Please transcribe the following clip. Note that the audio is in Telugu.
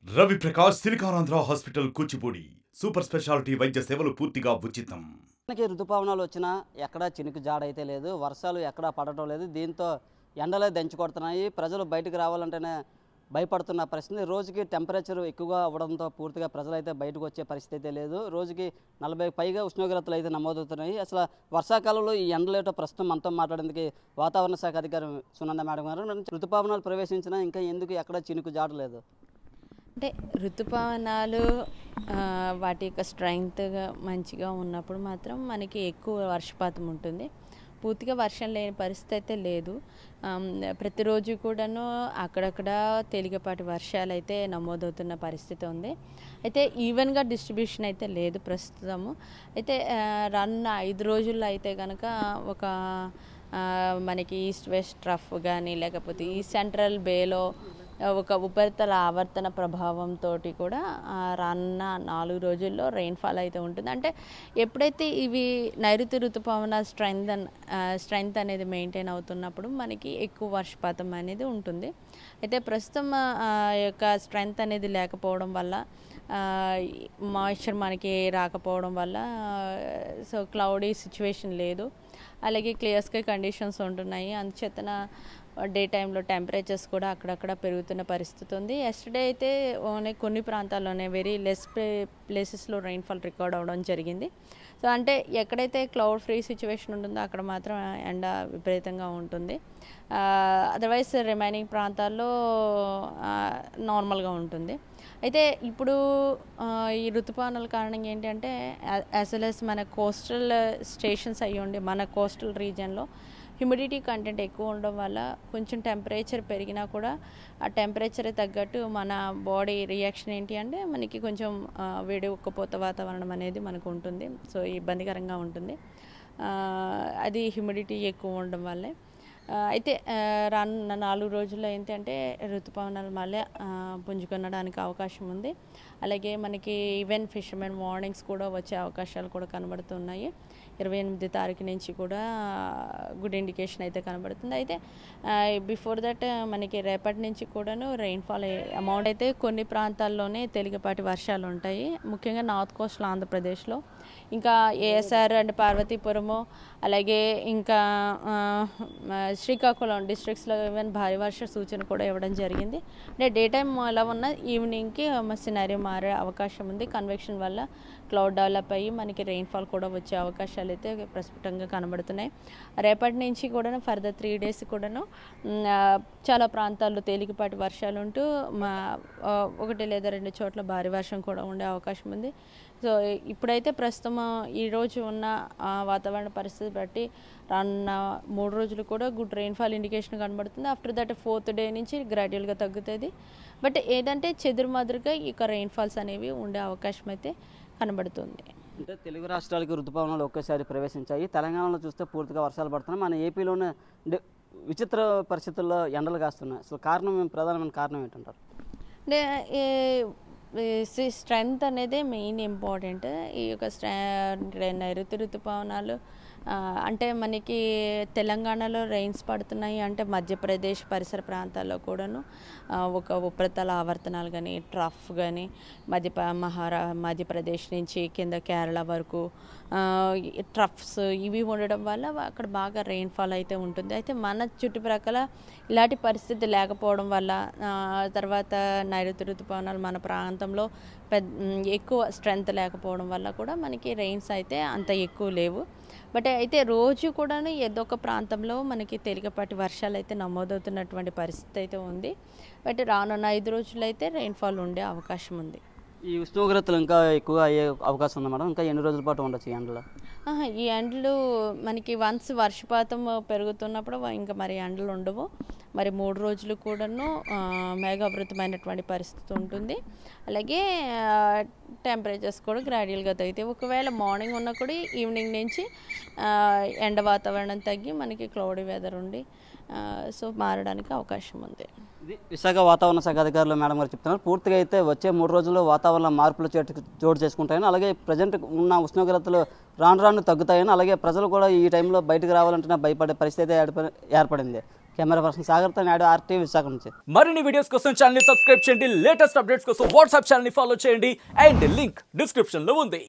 Ravi Prakash Siliconandhra hospital Kuchipudi super speciality వైద్య సేవలు పూర్తిగా ఉచితం మనకి ఋతుపవనాలు వచ్చినా ఎక్కడా చినుకు జాడైతే లేదు వర్షాలు ఎక్కడా పడటం లేదు దీంతో ఎండలే దంచి కొడుతున్నాయి ప్రజలు బయటకు రావాలంటేనే భయపడుతున్న పరిస్థితి రోజుకి టెంపరేచర్ ఎక్కువగా అవ్వడంతో పూర్తిగా ప్రజలైతే బయటకు వచ్చే పరిస్థితి అయితే లేదు రోజుకి నలభై పైగా ఉష్ణోగ్రతలు అయితే నమోదవుతున్నాయి అసలు వర్షాకాలంలో ఈ ఎండలేటో ప్రస్తుతం మనతో మాట్లాడేందుకు వాతావరణ శాఖ అధికారి సునంద మేడం గారు ఋతుపవనాలు ప్రవేశించినా ఇంకా ఎందుకు ఎక్కడ చినుకు జాడలేదు అంటే ఋతుపవనాలు ఆ, వాటి యొక్క స్ట్రెంగ్త్ మంచిగా ఉన్నప్పుడు మాత్రం మనకి ఎక్కువ వర్షపాతం ఉంటుంది పూర్తిగా వర్షం లేని పరిస్థితి అయితే లేదు ఆమ్, ప్రతిరోజు కూడాను అక్కడక్కడ తేలికపాటి వర్షాలు అయితే నమోదవుతున్న పరిస్థితి ఉంది అయితే ఈవెన్గా డిస్ట్రిబ్యూషన్ అయితే లేదు ప్రస్తుతము అయితే ఆ, రానున్న ఐదు రోజుల్లో అయితే కనుక ఒక ఆ, మనకి ఈస్ట్ వెస్ట్ ట్రఫ్ కానీ లేకపోతే ఈ సెంట్రల్ బేలో ఒక ఉపరితల ఆవర్తన ప్రభావంతో కూడా ఆ, రానున్న నాలుగు రోజుల్లో రెయిన్ఫాల్ అయితే ఉంటుంది అంటే ఎప్పుడైతే ఇవి నైరుతి ఋతుపవన స్ట్రెంగ్త్ స్ట్రెంగ్త్ అనేది మెయింటైన్ అవుతున్నప్పుడు మనకి ఎక్కువ వర్షపాతం అనేది ఉంటుంది అయితే ప్రస్తుతం ఆ యొక్క స్ట్రెంగ్త్ అనేది లేకపోవడం వల్ల మాయిశ్చర్ మనకి రాకపోవడం వల్ల సో క్లౌడీ సిచ్యువేషన్ లేదు అలాగే క్లియర్ స్కై కండిషన్స్ ఉంటున్నాయి అందుచేతన డే టైంలో టెంపరేచర్స్ కూడా అక్కడక్కడ పెరుగుతున్న పరిస్థితి ఉంది ఎస్టర్డే అయితే ఓన్లీ కొన్ని ప్రాంతాల్లోనే వెరీ లెస్ ప్లేసెస్లో రెయిన్ఫాల్ రికార్డ్ అవ్వడం జరిగింది సో అంటే ఎక్కడైతే క్లౌడ్ ఫ్రీ సిచ్యువేషన్ ఉంటుందో అక్కడ మాత్రం ఎండ విపరీతంగా ఉంటుంది అదర్వైజ్ రిమైనింగ్ ప్రాంతాల్లో నార్మల్గా ఉంటుంది అయితే ఇప్పుడు ఆ, ఈ ఋతుపవనాల కారణంగా ఏంటంటే యాజ్ వెల్ as మన కోస్టల్ స్టేషన్స్ అయ్యి ఉండి మన కోస్టల్ రీజియన్లో హ్యూమిడిటీ కంటెంట్ ఎక్కువ ఉండడం వల్ల కొంచెం టెంపరేచర్ పెరిగినా కూడా ఆ టెంపరేచర్ తగ్గట్టు మన బాడీ రియాక్షన్ ఏంటి అంటే మనకి కొంచెం ఆ, వేడి ఉక్కపోత వాతావరణం అనేది మనకు ఉంటుంది సో ఇబ్బందికరంగా ఉంటుంది ఆ, అది హ్యూమిడిటీ ఎక్కువ ఉండడం వల్లే ఆ, అయితే ఆ, రానున్న నాలుగు రోజుల్లో ఏంటంటే ఋతుపవనాలు మళ్ళీ ఆ, పుంజుకొనడానికి అవకాశం ఉంది అలాగే మనకి ఈవెన్ ఫిషర్మెన్ వార్నింగ్స్ కూడా వచ్చే అవకాశాలు కూడా కనబడుతున్నాయి ఇరవై ఎనిమిది తారీఖు నుంచి కూడా గుడ్ ఇండికేషన్ అయితే కనబడుతుంది అయితే బిఫోర్ దట్ మనకి రేపటి నుంచి కూడాను రెయిన్ఫాల్ అమౌంట్ అయితే కొన్ని ప్రాంతాల్లోనే తేలికపాటి వర్షాలు ఉంటాయి ముఖ్యంగా నార్త్ కోస్టల్ ఆంధ్రప్రదేశ్లో ఇంకా ఏఎస్ఆర్ అండ్ పార్వతీపురము అలాగే ఇంకా ఆ, ఆ, శ్రీకాకుళం డిస్ట్రిక్ట్స్లో ఈవెన్ భారీ వర్ష సూచన కూడా ఇవ్వడం జరిగింది అంటే డే టైం ఎలా ఉన్న ఈవినింగ్కి సినారీ మారే అవకాశం ఉంది కన్వెక్షన్ వల్ల క్లౌడ్ డెవలప్ అయ్యి మనకి రెయిన్ఫాల్ కూడా వచ్చే అవకాశాలు అయితే ప్రస్ఫుటంగా కనబడుతున్నాయి రేపటి నుంచి కూడా ఫర్దర్ త్రీ డేస్ కూడాను మ్, ఆ, చాలా ప్రాంతాల్లో తేలికపాటి వర్షాలు ఉంటూ మా ఆ, ఒకటి లేదా రెండు చోట్ల భారీ వర్షం కూడా ఉండే అవకాశం ఉంది సో ఇప్పుడైతే ప్రస్తుతం ఈరోజు ఉన్న ఆ, వాతావరణ పరిస్థితి బట్టి రానున్న మూడు రోజులు కూడా గుడ్ రెయిన్ఫాల్ ఇండికేషన్ కనబడుతుంది ఆఫ్టర్ దట్ ఫోర్త్ డే నుంచి గ్రాడ్యువల్గా తగ్గుతుంది బట్ ఏదంటే చెదురుమదురుగా ఇక రెయిన్ఫాల్స్ అనేవి ఉండే అవకాశం అయితే కనబడుతుంది అంటే తెలుగు రాష్ట్రాలకు ఋతుపవనాలు ఒకేసారి ప్రవేశించాయి తెలంగాణలో చూస్తే పూర్తిగా వర్షాలు పడుతున్నాయి మన ఏపీలోనే అంటే విచిత్ర పరిస్థితుల్లో ఎండలు కాస్తున్నాయి అసలు కారణం ఏం- ప్రధానమైన కారణం ఏంటంటారు అంటే స్ట్రెంగ్త్ అనేది మెయిన్ ఇంపార్టెంట్ ఈ యొక్క స్ట్రె- నైరుతి ఋతుపవనాలు ఆ, అంటే మనకి తెలంగాణలో రెయిన్స్ పడుతున్నాయి అంటే మధ్యప్రదేశ్ పరిసర ప్రాంతాల్లో కూడాను ఆ, ఒక ఉపరితల ఆవర్తనాలు కానీ ట్రఫ్ కానీ మధ్య మహారా మధ్యప్రదేశ్ నుంచి కింద కేరళ వరకు ఆ, ఈ ట్రఫ్స్ ఇవి ఉండడం వల్ల అక్కడ బాగా రెయిన్ఫాల్ అయితే ఉంటుంది అయితే మన చుట్టుప్రక్కల ఇలాంటి పరిస్థితి లేకపోవడం వల్ల ఆ, తర్వాత నైరుతి ఋతుపవనాలు మన ప్రాంతంలో పెద్ద మ్, ఎక్కువ స్ట్రెంగ్త్ లేకపోవడం వల్ల కూడా మనకి రెయిన్స్ అయితే అంత ఎక్కువ లేవు బట్ అయితే రోజు కూడాను ఏదో ఒక ప్రాంతంలో మనకి తేలికపాటి వర్షాలు అయితే నమోదవుతున్నటువంటి పరిస్థితి అయితే ఉంది బట్ రానున్న ఐదు రోజులు అయితే రెయిన్ఫాల్ ఉండే అవకాశం ఉంది ఈ ఉష్ణోగ్రతలు ఇంకా ఎక్కువగా అయ్యే అవకాశం ఉంది మేడం ఇంకా ఎన్ని రోజుల పాటు ఉండొచ్చు ఈ ఎండలో ఆహా, ఈ ఎండలు మనకి వన్స్ వర్షపాతం పెరుగుతున్నప్పుడు ఇంకా మరి ఎండలు ఉండవు మరి మూడు రోజులు కూడాను ఆ, మేఘావృతమైనటువంటి పరిస్థితి ఉంటుంది అలాగే టెంపరేచర్స్ కూడా గ్రాడ్యువల్గా తగ్గుతాయి ఒకవేళ మార్నింగ్ ఉన్నా కూడా ఈవినింగ్ నుంచి ఆ, ఎండ వాతావరణం తగ్గి మనకి క్లౌడీ వెదర్ ఉండి సో మారడానికి అవకాశం ఉంది ఇది విశాఖ వాతావరణ శాఖ అధికారులు మేడం గారు చెప్తున్నారు పూర్తిగా అయితే వచ్చే మూడు రోజుల్లో వాతావరణ మార్పులు చోటు చోటు చేసుకుంటాయని అలాగే ప్రజెంట్ ఉన్న ఉష్ణోగ్రతలు రాను రాను తగ్గుతాయని అలాగే ప్రజలు కూడా ఈ టైంలో బయటకు రావాలంటే భయపడే పరిస్థితి అయితే ఏర్ప- ఏర్పడింది కెమెరా పర్సన్ సాగర్తో నాయుడు ఆర్టీ విశాఖ నుంచి మరిన్ని వీడియోస్ కోసం ఛానల్ సబ్స్క్రైబ్ చేయండి లేటెస్ట్ అప్డేట్స్ కోసం వాట్సాప్ ఛానల్ ఫాలో చేయండి అండ్ లింక్ డిస్క్రిప్షన్ లో ఉంది